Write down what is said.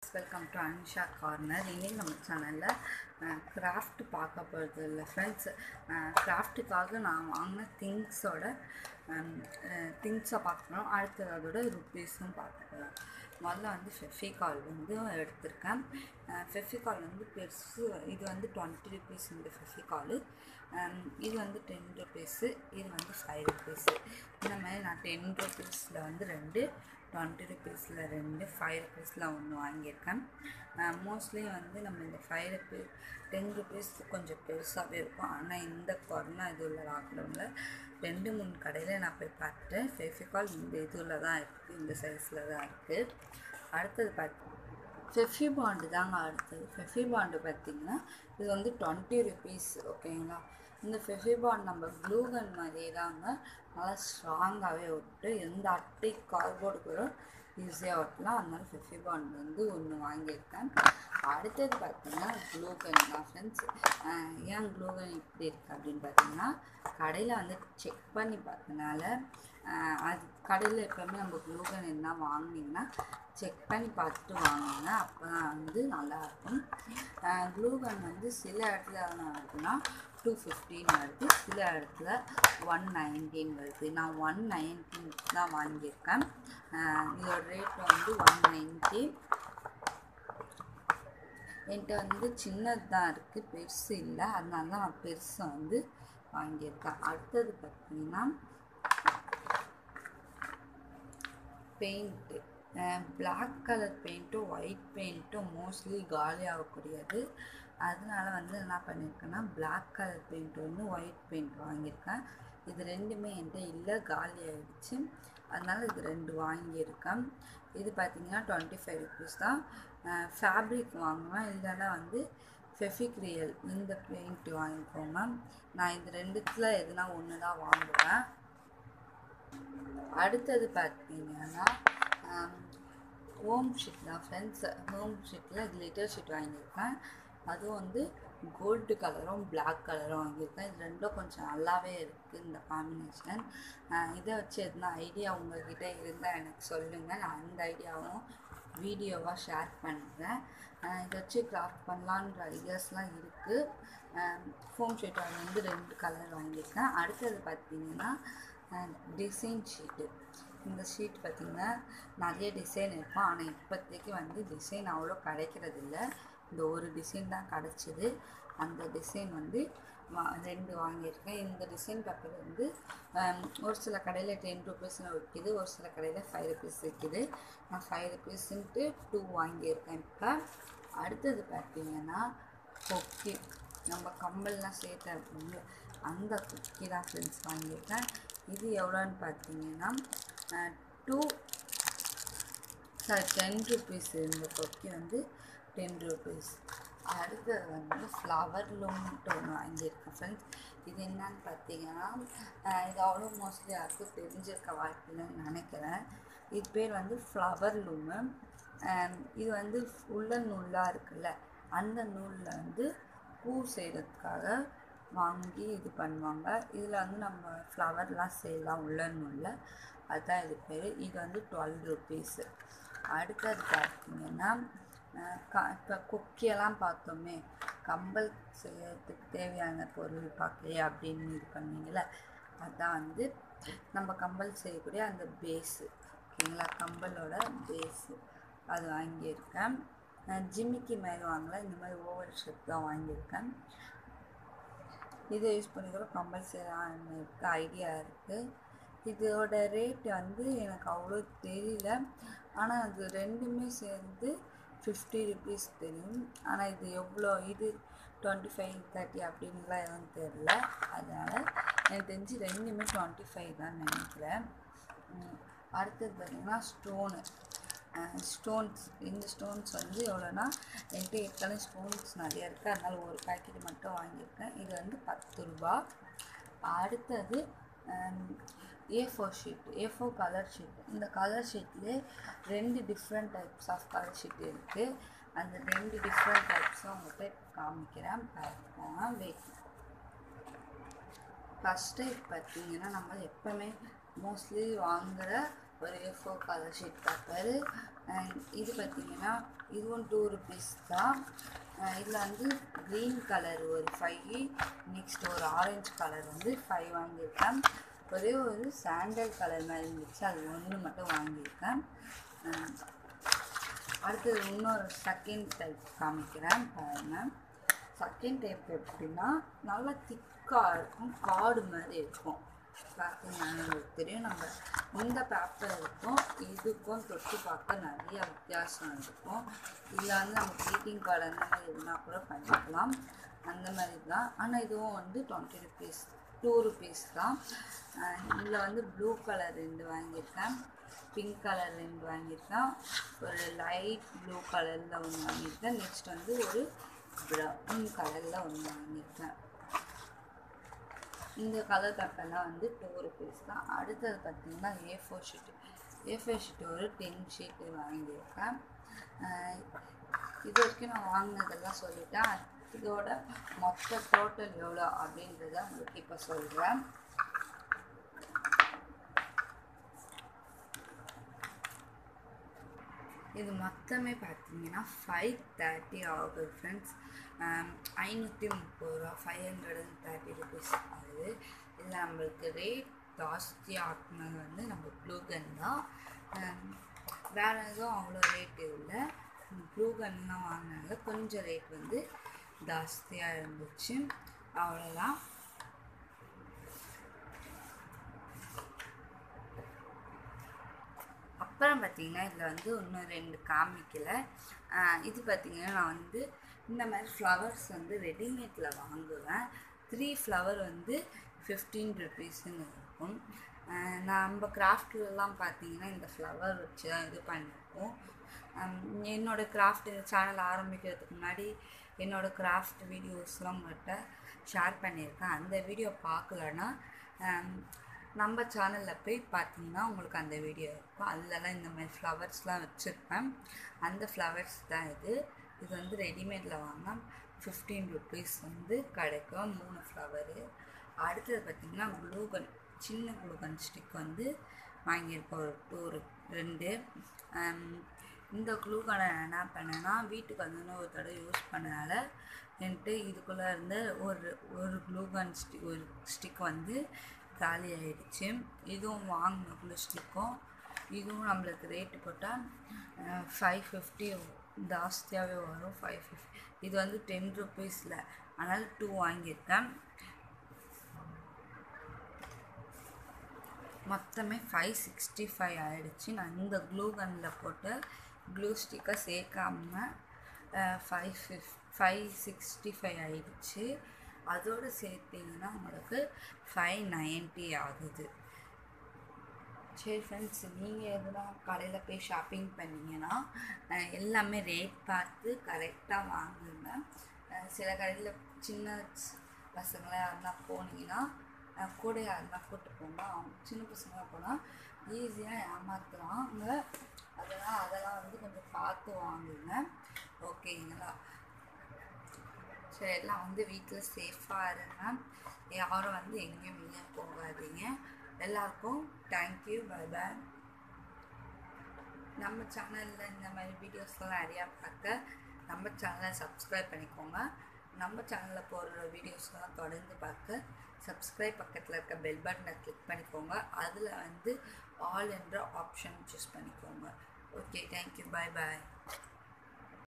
welcome to Anisha corner இன்றைக்கி நம்ம சேனலில் கிராஃப்ட் பார்க்க போகிறது இல்லை ஃப்ரெண்ட்ஸ் கிராஃப்ட்டுக்காக நான் வாங்கின திங்ஸோட திங்ஸை பார்க்கணும் அடுத்தது அதோட ருப்பீஸும் பார்த்துக்கலாம் முதல்ல வந்து ஃபெஃபிகால் வந்து எடுத்திருக்கேன் ஃபெஃபிகால் வந்து பெருசு இது வந்து டுவெண்ட்டி ருபீஸ் இந்த ஃபெஃபிகாலு இது வந்து டென் ருபீஸு இது வந்து ஃபைவ் ருபீஸு இந்த மாதிரி நான் டென் ருபீஸில் வந்து ரெண்டு டுவெண்ட்டி ருபீஸில் ரெண்டு ஃபைவ் ருபீஸில் ஒன்று வாங்கியிருக்கேன் மோஸ்ட்லி வந்து நம்ம இந்த ஃபைவ் ருபீஸ் டென் ருபீஸ் கொஞ்சம் பெருசாகவே இருக்கும் ஆனால் இந்த கொரோனா இது உள்ள லாக்டவுனில் ரெண்டு மூணு கடையில் நான் போய் பார்த்துட்டேன் ஃபெஃபிகால் இந்த இதில் தான் இருக்குது இந்த சைஸில் தான் இருக்குது அடுத்தது பார்த்து ஃபெஃபி பாண்டு தாங்க அடுத்தது ஃபெஃபி பாண்டு பார்த்திங்கன்னா இது வந்து டுவெண்ட்டி ருபீஸ் ஓகேங்களா இந்த ஃபெஃபி பாண்ட் நம்ம க்ளூகன் மாதிரியே தாங்க நல்லா ஸ்ட்ராங்காகவே ஒட்டு எந்த அட்டை கார்போர்டு கூட ஈஸியாக ஒட்டலாம் அதனால ஃபெஃபி பாண்ட் வந்து ஒன்று வாங்கியிருக்கேன் அடுத்தது பார்த்தீங்கன்னா க்ளூகன் தான் ஃப்ரெண்ட்ஸ் ஏன் க்ளூகன் இப்படி இருக்குது அப்படின்னு பார்த்தீங்கன்னா கடையில் வந்து செக் பண்ணி பார்த்தனால அது கடையில் எப்போவுமே நம்ம க்ளூகன் என்ன வாங்கினீங்கன்னா செக் பண்ணி பார்த்துட்டு வாங்குங்க அப்போ தான் வந்து நல்லாயிருக்கும் க்ளூகன் வந்து சில இடத்துல என்ன வருதுன்னா டூ ஃபிஃப்டின் வருது சில இடத்துல ஒன் நைன்டீன் வருது நான் ஒன் நைன்டீன் தான் வாங்கியிருக்கேன் இதோட ரேட் வந்து ஒன் நைன்ட்டி என்கிட்ட வந்து சின்னது தான் இருக்குது பெருசு இல்லை அதனால தான் நான் பெருசை வந்து வாங்கியிருக்கேன் அடுத்தது பார்த்தீங்கன்னா பெயிண்ட்டு பிளாக் கலர் பெயிண்ட்டும் ஒயிட் பெயிண்ட்டும் மோஸ்ட்லி காலி ஆகக்கூடியது அதனால வந்து என்ன பண்ணியிருக்கேன்னா பிளாக் கலர் பெயிண்ட் ஒன்று ஒயிட் பெயிண்ட் வாங்கியிருக்கேன் இது ரெண்டுமே என்கிட்ட இல்லை காலி ஆகிடுச்சு அதனால் இது ரெண்டு வாங்கியிருக்கேன் இது பார்த்திங்கன்னா டுவெண்ட்டி ஃபைவ் ருபீஸ் தான் ஃபேப்ரிக் வாங்குவேன் இல்லைன்னா வந்து ஃபெஃபிக்ரியல் இந்த பெயிண்ட் வாங்கிக்கோங்க நான் இது ரெண்டுத்தில் எதுனா ஒன்று தான் வாங்குவேன் அடுத்தது பார்த்தீங்கன்னா ஹோம் ஷீட் தான் ஃப்ரெண்ட்ஸ் ஹோம் ஷீட்டில் கிளிட்டர் ஷீட் வாங்கியிருக்கேன் அதுவும் வந்து கோல்டு கலரும் பிளாக் கலரும் வாங்கியிருக்கேன் இது ரெண்டும் கொஞ்சம் நல்லாவே இருக்குது இந்த காம்பினேஷன் இதை வச்சு எதுனா ஐடியா உங்கள்கிட்ட இருந்தால் எனக்கு சொல்லுங்கள் நான் அந்த ஐடியாவும் வீடியோவாக ஷேர் பண்ணுறேன் இதை வச்சு கிராஃப்ட் பண்ணலான்ற ஐடியாஸ்லாம் இருக்குது ஃபோம் ஷீட் வந்து ரெண்டு கலர் வாங்கியிருக்கேன் அடுத்தது பார்த்தீங்கன்னா டிசைன் ஷீட்டு இந்த ஷீட் பார்த்திங்கன்னா நிறைய டிசைன் இருக்கும் ஆனால் இப்போதைக்கு வந்து டிசைன் அவ்வளோ கிடைக்கிறது இல்லை இந்த ஒரு டிசைன் தான் கிடச்சிது அந்த டிசைன் வந்து வா ரெண்டு வாங்கியிருக்கேன் இந்த டிசைன் பேப்பர் வந்து ஒரு சில கடையில் டென் ருபீஸ்னு விற்கிது ஒரு சில கடையில் ஃபைவ் ருபீஸ் விற்கிது நான் ஃபைவ் ருபீஸுன்ட்டு டூ வாங்கியிருக்கேன் இப்போ அடுத்தது பார்த்திங்கன்னா கொக்கி நம்ம கம்பல்லாம் சேர்த்த அந்த குக்கி தான் ஃப்ரெண்ட்ஸ் வாங்கியிருக்கேன் இது எவ்வளோன்னு பார்த்தீங்கன்னா டூ சாரி டென் ருபீஸ் இந்த கொக்கி வந்து டென் ருபீஸ் அடுத்தது வந்து ஃப்ளவர் லூம்ட்டு ஒன்று வாங்கியிருக்கேன் ஃப்ரெண்ட்ஸ் இது என்னன்னு பார்த்தீங்கன்னா இது அவ்வளோ மோஸ்ட்லி யாருக்கும் தெரிஞ்சிருக்க வாய்ப்பில்லைன்னு நினைக்கிறேன் இது பேர் வந்து ஃப்ளவர் லூமு இது வந்து உள்ள நூலாக இருக்குல்ல அந்த நூலில் வந்து பூ செய்கிறதுக்காக வாங்கி இது பண்ணுவாங்க இதில் வந்து நம்ம ஃப்ளவர்லாம் செய்யலாம் உள்ள நூலில் அதுதான் இது பேர் இது வந்து டுவெல் ருபீஸு அடுத்தது பார்த்தீங்கன்னா க இப்போ குக்கியெல்லாம் பார்த்தோமே கம்பல் செய்யறதுக்கு தேவையான பொருள் பார்க்கலையே அப்படின்னு இது பண்ணீங்களே அதுதான் வந்து நம்ம கம்பல் செய்யக்கூடிய அந்த பேஸு ஓகேங்களா கம்பலோட பேஸு அது வாங்கியிருக்கேன் ஜிம்மிக்கு மாதிரி வாங்கல இந்த மாதிரி ஓவல் ஷேப் தான் வாங்கியிருக்கேன் இதை யூஸ் பண்ணி கூட கம்பல் செய்யலான்னு இருக்க ஐடியா இருக்குது இதோட ரேட் வந்து எனக்கு அவ்வளோ தெரியல ஆனால் அது ரெண்டுமே சேர்ந்து ஃபிஃப்டி ருபீஸ் தெரியும் ஆனால் இது எவ்வளோ இது டுவெண்ட்டி ஃபைவ் தேர்ட்டி அப்படின்லாம் எதுவும் தெரில அதனால் எனக்கு தெரிஞ்சு ரெண்டுமே டுவெண்ட்டி ஃபைவ் தான் நினைக்கிறேன் அடுத்தது பார்த்திங்கன்னா ஸ்டோனு ஸ்டோன்ஸ் இந்த ஸ்டோன்ஸ் வந்து எவ்வளோனா என்கிட்ட ஏற்கனவே ஸ்டோன்ஸ் நிறையா இருக்குது அதனால் ஒரு பேக்கெட் மட்டும் வாங்கியிருக்கேன் இது வந்து பத்து ரூபா அடுத்தது A four sheet A four colour sheet இந்த கலர் ஷீட்லேயே ரெண்டு different types of colour sheet இருக்குது அந்த ரெண்டு டிஃப்ரெண்ட் டைப்ஸும் உங்கள்கிட்ட காமிக்கிறேன் பார்த்துக்கோங்க வெயிட் ஃபஸ்ட்டு பார்த்தீங்கன்னா நம்ம எப்போவுமே மோஸ்ட்லி வாங்குகிற ஒரு ஃபோர் கலர் ஷீட் பேப்பரு இது பார்த்தீங்கன்னா இதுவும் டூ ருபீஸ் தான் இதில் வந்து க்ரீன் கலர் ஒரு ஃபைவ் நெக்ஸ்ட் ஒரு ஆரஞ்சு கலர் வந்து ஃபைவ் வாங்கியிருக்கேன் ஒரே ஒரு சாண்டல் கலர் மாதிரி இருந்துச்சு அது ஒன்று மட்டும் வாங்கியிருக்கேன் அஹ் அடுத்தது இன்னொரு செகண்ட் டைப் காமிக்கிறேன் பாருங்கள் செகண்ட் டைப் எப்படின்னா நல்லா திக்காக இருக்கும் காடு மாதிரி இருக்கும் பார்த்தீங்கன்னா உங்களுக்கு தெரியும் நம்ம இந்த பேப்பர் இருக்கும் இதுக்கும் தொட்டு பார்க்க நிறைய வித்தியாசம் இருக்கும் இதில் வந்து நம்ம க்ரீட்டிங் கார்டு அந்த மாதிரி எதுனா கூட பண்ணிக்கலாம் அந்த மாதிரி தான் ஆனால் இதுவும் வந்து டுவெண்ட்டி ருபீஸ் டூ ருபீஸ் தான் இதில் வந்து ப்ளூ கலர் ரெண்டு வாங்கியிருக்கேன் பிங்க் கலர் ரெண்டு வாங்கியிருக்கேன் ஒரு லைட் ப்ளூ கலரில் ஒன்று வாங்கியிருக்கேன் நெக்ஸ்ட் வந்து ஒரு ப்ரௌன் கலரில் ஒன்று வாங்கியிருக்கேன் இந்த கலர் பேப்பர்லாம் வந்து டூ ருபீஸ் தான் அடுத்தது பார்த்தீங்கன்னா A four sheet A four sheet ஒரு டென் ஷீட்டு வாங்கியிருக்கேன் ஆஹ் இது வரைக்கும் நான் வாங்கினதெல்லாம் சொல்லிட்டேன் இதோட மொத்த டோட்டல் எவ்வளோ அப்படின்றத உங்களுக்கு இப்போ சொல்கிறேன் இது மொத்தமே பார்த்தீங்கன்னா ஃபைவ் தேர்ட்டி ஆகுது ஃப்ரெண்ட்ஸ் ஐநூற்றி முப்பது ரூபா five hundred and thirty rupees ஆகுது இதில் நம்மளுக்கு ரேட் ஜாஸ்தி ஆக்குனது வந்து நம்ம ப்ளூ கன் தான் ஆம், வேற எதுவும் அவ்வளோ ரேட் இல்லை ப்ளூ கன்லாம் வாங்கினாங்க கொஞ்சம் ரேட் வந்து ஜாஸ்தியாக இருந்துச்சு அவ்வளோதான் அப்புறம் பார்த்தீங்கன்னா இதில் வந்து இன்னும் ரெண்டு காமிக்கல ஆஹ் இது பார்த்தீங்கன்னா நான் வந்து இந்த மாதிரி ஃப்ளவர்ஸ் வந்து ரெடிமேடில் வாங்குவேன் த்ரீ ஃப்ளவர் வந்து ஃபிஃப்டீன் ருபீஸுன்னு இருக்கும் ஆஹ் நம்ம கிராஃப்ட்லலாம் பார்த்தீங்கன்னா இந்த ஃப்ளவர் வச்சு தான் இது பண்ணியிருக்கோம் ஆம், என்னோட கிராஃப்ட் சேனல் ஆரம்பிக்கிறதுக்கு முன்னாடி என்னோட கிராஃப்ட் வீடியோஸ்லாம் உங்கள்கிட்ட ஷேர் பண்ணியிருக்கேன் அந்த வீடியோ பார்க்கலன்னா ஆம், நம்ம சேனலில் போய் பார்த்தீங்கன்னா உங்களுக்கு அந்த வீடியோ இருக்கும் அதுலலாம் இந்த மாதிரி ஃப்ளவர்ஸ்லாம் வச்சுருப்பேன் அந்த ஃப்ளவர்ஸ் தான் இது இது வந்து ரெடிமேடில் வாங்கினா ஃபிஃப்டீன் ருபீஸ் வந்து கிடைக்கும் மூணு ஃப்ளவரு அடுத்தது பார்த்திங்கன்னா க்ளூகன் சின்ன க்ளூகன் ஸ்டிக் வந்து வாங்கியிருக்கோம் ஒரு ஒரு ரெண்டு ஆம், இந்த க்ளூகனை நான் என்ன பண்ணேன்னா வீட்டுக்கு வந்து இன்னும் ஒரு தடவை யூஸ் பண்ணனால என்கிட்ட இதுக்குள்ளே இருந்து ஒரு ஒரு க்ளூகன் ஸ்டிக் ஒரு ஸ்டிக் வந்து காலி ஆயிடுச்சு இதுவும் வாங்கின க்ளூ ஸ்டிக்கும் இதுவும் நம்மளுக்கு ரேட்டு போட்டால் ஃபைவ் ஃபிஃப்டி ஜாஸ்தியாகவே வரும் ஃபைவ் ஃபிஃப்டி இது வந்து டென் ருபீஸில் அதனால் டூ வாங்கியிருக்கேன் மொத்தமே ஃபைவ் சிக்ஸ்டி ஃபைவ் ஆயிடுச்சு நான் இந்த க்ளூ கன்னில் போட்டு க்ளூ ஸ்டிக்கை சேர்க்காம ஃபைவ் ஃபிஃப் ஃபைவ் சிக்ஸ்டி ஃபைவ் ஆயிடுச்சு அதோடு சேர்த்திங்கன்னா உங்களுக்கு ஃபைவ் நைன்ட்டி ஆகுது சரி ஃப்ரெண்ட்ஸ் நீங்கள் எதுனா கடையில் போய் ஷாப்பிங் பண்ணீங்கன்னா அஹ் எல்லாமே ரேட் பார்த்து கரெக்டாக வாங்குங்க அஹ் சில கடையில் சின்ன பசங்களாக யாருன்னா போனீங்கன்னா அஹ் கூட யாருன்னா கூப்பிட்டு போங்க அவங்க சின்ன பசங்களாக போனால் ஈஸியாக ஏமாத்துறாங்க அதெல்லாம் அதெல்லாம் வந்து கொஞ்சம் பார்த்து வாங்குங்க ஓகேங்களா சரி எல்லாம் வந்து வீட்டில் சேஃபாக இருங்க யாரும் வந்து எங்கேயும் வெளியே போகாதீங்க எல்லாருக்கும் தேங்க்யூ பை பாய் நம்ம சேனலில் இந்த மாதிரி வீடியோஸ்லாம் நிறையா பார்க்க நம்ம சேனலை சப்ஸ்கிரைப் பண்ணிக்கோங்க நம்ம சேனலில் போடுற வீடியோஸ்லாம் தொடர்ந்து பார்க்க சப்ஸ்கிரைப் பக்கத்தில் இருக்க பெல் பட்டனை கிளிக் பண்ணிக்கோங்க அதில் வந்து ஆல் என்ற ஆப்ஷன் சூஸ் பண்ணிக்கோங்க ஓகே தேங்க்யூ பை பாய்